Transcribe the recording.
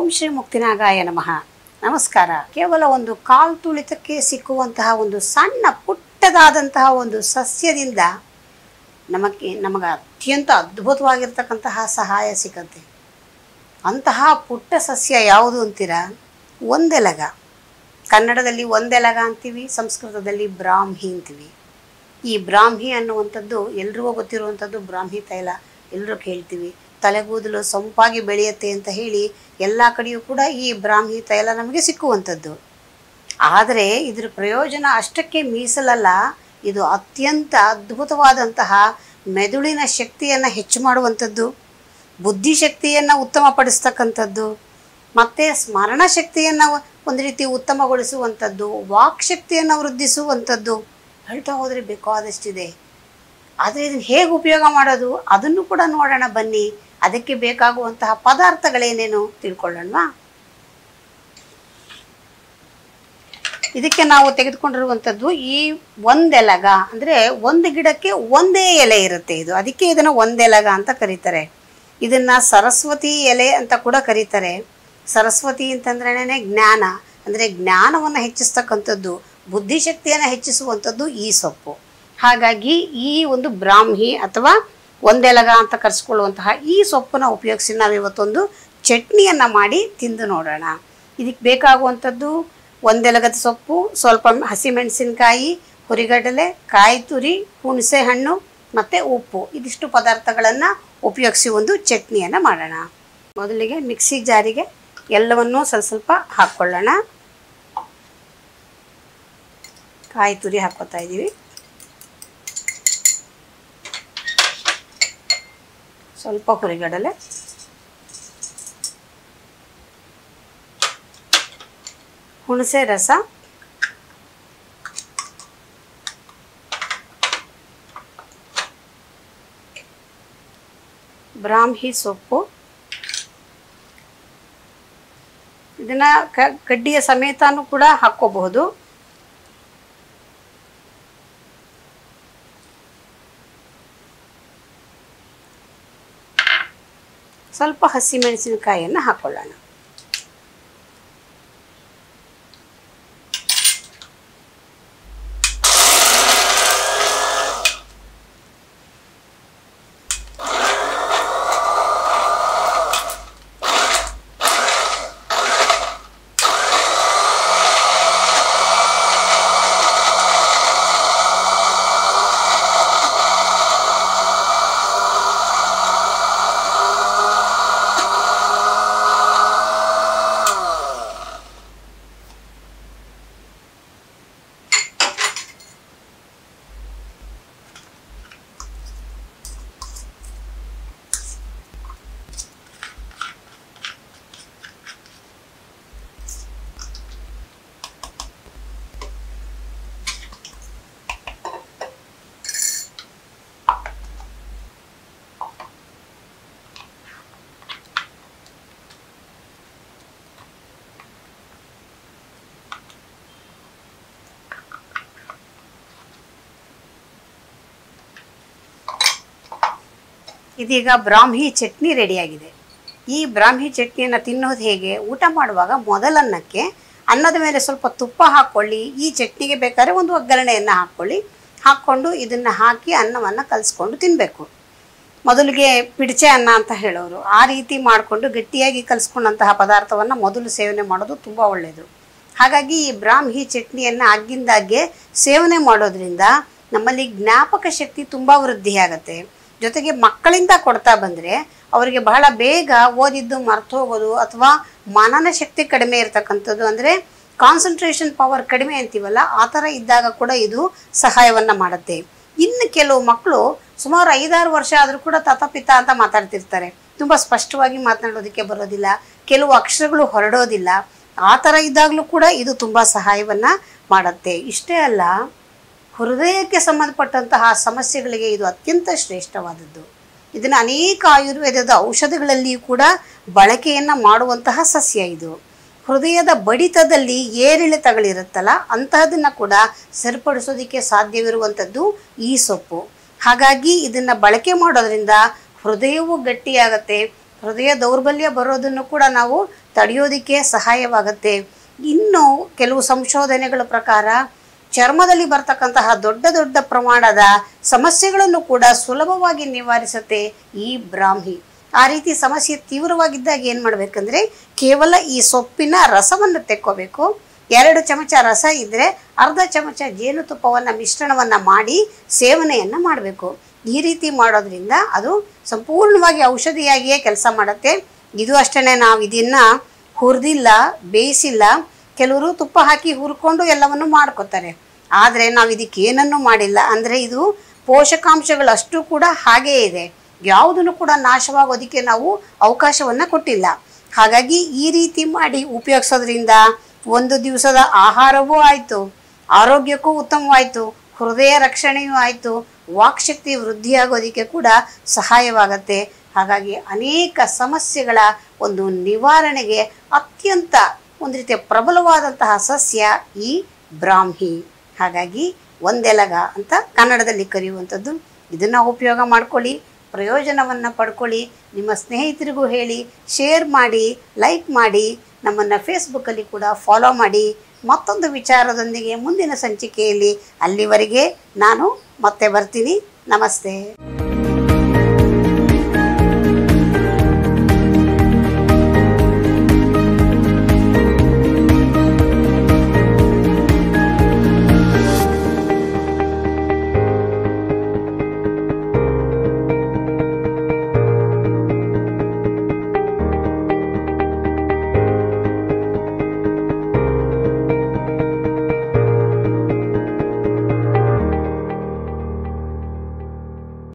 ಶ್ರೀ ಮುಕ್ತಿನಾಗಾಯ ನಮಃ ನಮಸ್ಕಾರ ಕೇವಲ ಒಂದು ಕಾಲು ತುಳಿತಕ್ಕೆ ಸಿಕ್ಕುವಂತಹ ಒಂದು ಸಣ್ಣ ಪುಟ್ಟದಾದಂತಹ ಒಂದು ಸಸ್ಯದಿಂದ ನಮಗೆ ನಮಗೆ ಅತ್ಯಂತ ಅದ್ಭುತವಾಗಿರ್ತಕ್ಕಂತಹ ಸಹಾಯ ಸಿಗತ್ತೆ ಅಂತಹ ಪುಟ್ಟ ಸಸ್ಯ ಯಾವುದು ಅಂತೀರಾ ಒಂದೆಲಗ ಕನ್ನಡದಲ್ಲಿ ಒಂದೆಲಗ ಅಂತೀವಿ ಸಂಸ್ಕೃತದಲ್ಲಿ ಬ್ರಾಹ್ಮಿ ಅಂತೀವಿ ಈ ಬ್ರಾಹ್ಮಿ ಅನ್ನುವಂಥದ್ದು ಎಲ್ರಿಗೂ ಗೊತ್ತಿರುವಂಥದ್ದು ಬ್ರಾಹ್ಮಿ ತೈಲ ಎಲ್ಲರೂ ಕೇಳ್ತೀವಿ ತಲೆಗೂದಲು ಸೊಂಪಾಗಿ ಬೆಳೆಯುತ್ತೆ ಅಂತ ಹೇಳಿ ಎಲ್ಲ ಕಡೆಯೂ ಕೂಡ ಈ ಬ್ರಾಹ್ಮಿ ತೈಲ ನಮಗೆ ಸಿಕ್ಕುವಂಥದ್ದು ಆದರೆ ಇದರ ಪ್ರಯೋಜನ ಅಷ್ಟಕ್ಕೆ ಮೀಸಲಲ್ಲ ಇದು ಅತ್ಯಂತ ಅದ್ಭುತವಾದಂತಹ ಮೆದುಳಿನ ಶಕ್ತಿಯನ್ನು ಹೆಚ್ಚು ಮಾಡುವಂಥದ್ದು ಬುದ್ಧಿಶಕ್ತಿಯನ್ನು ಉತ್ತಮಪಡಿಸ್ತಕ್ಕಂಥದ್ದು ಮತ್ತು ಸ್ಮರಣ ಶಕ್ತಿಯನ್ನು ಒಂದು ರೀತಿ ಉತ್ತಮಗೊಳಿಸುವಂಥದ್ದು ವಾಕ್ ಶಕ್ತಿಯನ್ನು ವೃದ್ಧಿಸುವಂಥದ್ದು ಹೇಳ್ತಾ ಹೋದರೆ ಬೇಕಾದಷ್ಟಿದೆ ಆದರೆ ಇದನ್ನು ಹೇಗೆ ಉಪಯೋಗ ಮಾಡೋದು ಅದನ್ನು ಕೂಡ ನೋಡೋಣ ಬನ್ನಿ ಅದಕ್ಕೆ ಬೇಕಾಗುವಂತಹ ಪದಾರ್ಥಗಳೇನೇನು ತಿಳ್ಕೊಳ್ಳೋಣವಾ ಇದಕ್ಕೆ ನಾವು ತೆಗೆದುಕೊಂಡಿರುವಂಥದ್ದು ಈ ಒಂದೆಲಗ ಅಂದರೆ ಒಂದು ಗಿಡಕ್ಕೆ ಒಂದೇ ಎಲೆ ಇರುತ್ತೆ ಇದು ಅದಕ್ಕೆ ಇದನ್ನು ಒಂದೆಲಗ ಅಂತ ಕರೀತಾರೆ ಇದನ್ನು ಸರಸ್ವತಿ ಎಲೆ ಅಂತ ಕೂಡ ಕರೀತಾರೆ ಸರಸ್ವತಿ ಅಂತಂದ್ರೇ ಜ್ಞಾನ ಅಂದರೆ ಜ್ಞಾನವನ್ನು ಹೆಚ್ಚಿಸ್ತಕ್ಕಂಥದ್ದು ಬುದ್ಧಿಶಕ್ತಿಯನ್ನು ಹೆಚ್ಚಿಸುವಂಥದ್ದು ಈ ಸೊಪ್ಪು ಹಾಗಾಗಿ ಈ ಒಂದು ಬ್ರಾಹ್ಮಿ ಅಥವಾ ಒಂದೆಲಗ ಅಂತ ಕರೆಸ್ಕೊಳ್ಳುವಂತಹ ಈ ಸೊಪ್ಪನ್ನು ಉಪಯೋಗಿಸಿ ನಾವು ಇವತ್ತೊಂದು ಚಟ್ನಿಯನ್ನು ಮಾಡಿ ತಿಂದು ನೋಡೋಣ ಇದಕ್ಕೆ ಬೇಕಾಗುವಂಥದ್ದು ಒಂದೆಲಗದ ಸೊಪ್ಪು ಸ್ವಲ್ಪ ಹಸಿಮೆಣಸಿನಕಾಯಿ ಹುರಿಗಡಲೆ ಕಾಯಿ ತುರಿ ಹುಣಸೆ ಹಣ್ಣು ಮತ್ತು ಉಪ್ಪು ಇದಿಷ್ಟು ಪದಾರ್ಥಗಳನ್ನು ಉಪಯೋಗಿಸಿ ಒಂದು ಚಟ್ನಿಯನ್ನು ಮಾಡೋಣ ಮೊದಲಿಗೆ ಮಿಕ್ಸಿ ಜಾರಿಗೆ ಎಲ್ಲವನ್ನೂ ಸ್ವಲ್ಪ ಸ್ವಲ್ಪ ಹಾಕ್ಕೊಳ್ಳೋಣ ಕಾಯಿ ತುರಿ ಹಾಕ್ಕೊತಾ ಇದ್ದೀವಿ ಸ್ವಲ್ಪ ಹುರಿಗಡಲೆ ಹುಣಸೆ ರಸ ಬ್ರಾಹ್ಮಿ ಸೊಪ್ಪು ಇದನ್ನ ಕ ಕಡ್ಡಿಯ ಸಮೇತನೂ ಕೂಡ ಹಾಕ್ಕೋಬಹುದು ಸ್ವಲ್ಪ ಹಸಿಮೆಣಸಿನಕಾಯಿಯನ್ನು ಹಾಕ್ಕೊಳ್ಳೋಣ ಇದೀಗ ಬ್ರಾಹ್ಮಿ ಚಟ್ನಿ ರೆಡಿಯಾಗಿದೆ ಈ ಬ್ರಾಹ್ಮಿ ಚಟ್ನಿಯನ್ನು ತಿನ್ನೋದು ಹೇಗೆ ಊಟ ಮಾಡುವಾಗ ಮೊದಲನ್ನಕ್ಕೆ ಅನ್ನದ ಮೇಲೆ ಸ್ವಲ್ಪ ತುಪ್ಪ ಹಾಕ್ಕೊಳ್ಳಿ ಈ ಚಟ್ನಿಗೆ ಬೇಕಾದ್ರೆ ಒಂದು ಒಗ್ಗರಣೆಯನ್ನು ಹಾಕ್ಕೊಳ್ಳಿ ಹಾಕ್ಕೊಂಡು ಇದನ್ನು ಹಾಕಿ ಅನ್ನವನ್ನು ಕಲಿಸ್ಕೊಂಡು ತಿನ್ನಬೇಕು ಮೊದಲಿಗೆ ಪಿಡ್ಚೆ ಅನ್ನ ಅಂತ ಹೇಳೋರು ಆ ರೀತಿ ಮಾಡಿಕೊಂಡು ಗಟ್ಟಿಯಾಗಿ ಕಲಿಸ್ಕೊಂಡಂತಹ ಪದಾರ್ಥವನ್ನು ಮೊದಲು ಸೇವನೆ ಮಾಡೋದು ತುಂಬ ಒಳ್ಳೆಯದು ಹಾಗಾಗಿ ಈ ಬ್ರಾಹ್ಮಿ ಚಟ್ನಿಯನ್ನು ಆಗಿಂದಾಗ್ಗೆ ಸೇವನೆ ಮಾಡೋದ್ರಿಂದ ನಮ್ಮಲ್ಲಿ ಜ್ಞಾಪಕ ಶಕ್ತಿ ತುಂಬ ವೃದ್ಧಿಯಾಗತ್ತೆ ಜೊತೆಗೆ ಮಕ್ಕಳಿಂದ ಕೊಡ್ತಾ ಬಂದರೆ ಅವರಿಗೆ ಬಹಳ ಬೇಗ ಓದಿದ್ದು ಮರ್ತು ಹೋಗೋದು ಅಥವಾ ಮನನ ಶಕ್ತಿ ಕಡಿಮೆ ಇರತಕ್ಕಂಥದ್ದು ಅಂದರೆ ಕಾನ್ಸಂಟ್ರೇಷನ್ ಪವರ್ ಕಡಿಮೆ ಅಂತೀವಲ್ಲ ಆ ಥರ ಇದ್ದಾಗ ಕೂಡ ಇದು ಸಹಾಯವನ್ನು ಮಾಡುತ್ತೆ ಇನ್ನು ಕೆಲವು ಮಕ್ಕಳು ಸುಮಾರು ಐದಾರು ವರ್ಷ ಆದರೂ ಕೂಡ ತತಪಿತ ಅಂತ ಮಾತಾಡ್ತಿರ್ತಾರೆ ತುಂಬ ಸ್ಪಷ್ಟವಾಗಿ ಮಾತನಾಡೋದಕ್ಕೆ ಬರೋದಿಲ್ಲ ಕೆಲವು ಅಕ್ಷರಗಳು ಹೊರಡೋದಿಲ್ಲ ಆ ಥರ ಇದ್ದಾಗಲೂ ಕೂಡ ಇದು ತುಂಬ ಸಹಾಯವನ್ನು ಮಾಡುತ್ತೆ ಇಷ್ಟೇ ಅಲ್ಲ ಹೃದಯಕ್ಕೆ ಸಂಬಂಧಪಟ್ಟಂತಹ ಸಮಸ್ಯೆಗಳಿಗೆ ಇದು ಅತ್ಯಂತ ಶ್ರೇಷ್ಠವಾದದ್ದು ಇದನ್ನು ಅನೇಕ ಆಯುರ್ವೇದದ ಔಷಧಿಗಳಲ್ಲಿಯೂ ಕೂಡ ಬಳಕೆಯನ್ನು ಮಾಡುವಂತಹ ಸಸ್ಯ ಇದು ಹೃದಯದ ಬಡಿತದಲ್ಲಿ ಏರಿಳಿತಗಳಿರುತ್ತಲ್ಲ ಅಂತಹದನ್ನು ಕೂಡ ಸರಿಪಡಿಸೋದಕ್ಕೆ ಸಾಧ್ಯವಿರುವಂಥದ್ದು ಈ ಸೊಪ್ಪು ಹಾಗಾಗಿ ಇದನ್ನು ಬಳಕೆ ಮಾಡೋದ್ರಿಂದ ಹೃದಯವು ಗಟ್ಟಿಯಾಗತ್ತೆ ಹೃದಯ ದೌರ್ಬಲ್ಯ ಬರೋದನ್ನು ಕೂಡ ನಾವು ತಡೆಯೋದಕ್ಕೆ ಸಹಾಯವಾಗುತ್ತೆ ಇನ್ನು ಕೆಲವು ಸಂಶೋಧನೆಗಳ ಪ್ರಕಾರ ಚರ್ಮದಲ್ಲಿ ಬರ್ತಕ್ಕಂತಹ ದೊಡ್ಡ ದೊಡ್ಡ ಪ್ರಮಾಣದ ಸಮಸ್ಯೆಗಳನ್ನು ಕೂಡ ಸುಲಭವಾಗಿ ನಿವಾರಿಸುತ್ತೆ ಈ ಬ್ರಾಹ್ಮಿ ಆ ರೀತಿ ಸಮಸ್ಯೆ ತೀವ್ರವಾಗಿದ್ದಾಗ ಏನು ಮಾಡಬೇಕಂದ್ರೆ ಕೇವಲ ಈ ಸೊಪ್ಪಿನ ರಸವನ್ನು ತೆಕ್ಕೋಬೇಕು ಎರಡು ಚಮಚ ರಸ ಇದ್ದರೆ ಅರ್ಧ ಚಮಚ ಜೇನುತುಪ್ಪವನ್ನು ಮಿಶ್ರಣವನ್ನು ಮಾಡಿ ಸೇವನೆಯನ್ನು ಮಾಡಬೇಕು ಈ ರೀತಿ ಮಾಡೋದ್ರಿಂದ ಅದು ಸಂಪೂರ್ಣವಾಗಿ ಔಷಧಿಯಾಗಿಯೇ ಕೆಲಸ ಮಾಡುತ್ತೆ ಇದು ಅಷ್ಟೇ ನಾವು ಇದನ್ನು ಹುರಿದಿಲ್ಲ ಬೇಯಿಸಿಲ್ಲ ಕೆಲವರು ತುಪ್ಪ ಹಾಕಿ ಹುರ್ಕೊಂಡು ಎಲ್ಲವನ್ನು ಮಾಡ್ಕೋತಾರೆ ಆದರೆ ನಾವು ಇದಕ್ಕೆ ಏನನ್ನೂ ಮಾಡಿಲ್ಲ ಅಂದರೆ ಇದು ಪೋಷಕಾಂಶಗಳು ಅಷ್ಟು ಕೂಡ ಹಾಗೇ ಇದೆ ಯಾವುದನ್ನು ಕೂಡ ನಾಶವಾಗೋದಕ್ಕೆ ನಾವು ಅವಕಾಶವನ್ನು ಕೊಟ್ಟಿಲ್ಲ ಹಾಗಾಗಿ ಈ ರೀತಿ ಮಾಡಿ ಉಪಯೋಗಿಸೋದ್ರಿಂದ ಒಂದು ದಿವಸದ ಆಹಾರವೂ ಆಯಿತು ಆರೋಗ್ಯಕ್ಕೂ ಉತ್ತಮವಾಯಿತು ಹೃದಯ ರಕ್ಷಣೆಯೂ ಆಯಿತು ವಾಕ್ಶಕ್ತಿ ವೃದ್ಧಿಯಾಗೋದಕ್ಕೆ ಕೂಡ ಸಹಾಯವಾಗತ್ತೆ ಹಾಗಾಗಿ ಅನೇಕ ಸಮಸ್ಯೆಗಳ ಒಂದು ನಿವಾರಣೆಗೆ ಅತ್ಯಂತ ಒಂದು ರೀತಿಯ ಪ್ರಬಲವಾದಂತಹ ಸಸ್ಯ ಈ ಬ್ರಾಹ್ಮಿ ಹಾಗಾಗಿ ಒಂದೆಲಗ ಅಂತ ಕನ್ನಡದಲ್ಲಿ ಕರೆಯುವಂಥದ್ದು ಇದನ್ನು ಉಪಯೋಗ ಮಾಡ್ಕೊಳ್ಳಿ ಪ್ರಯೋಜನವನ್ನು ಪಡ್ಕೊಳ್ಳಿ ನಿಮ್ಮ ಸ್ನೇಹಿತರಿಗೂ ಹೇಳಿ ಶೇರ್ ಮಾಡಿ ಲೈಕ್ ಮಾಡಿ ನಮ್ಮನ್ನು ಫೇಸ್ಬುಕ್ಕಲ್ಲಿ ಕೂಡ ಫಾಲೋ ಮಾಡಿ ಮತ್ತೊಂದು ವಿಚಾರದೊಂದಿಗೆ ಮುಂದಿನ ಸಂಚಿಕೆಯಲ್ಲಿ ಅಲ್ಲಿವರೆಗೆ ನಾನು ಮತ್ತೆ ಬರ್ತೀನಿ ನಮಸ್ತೆ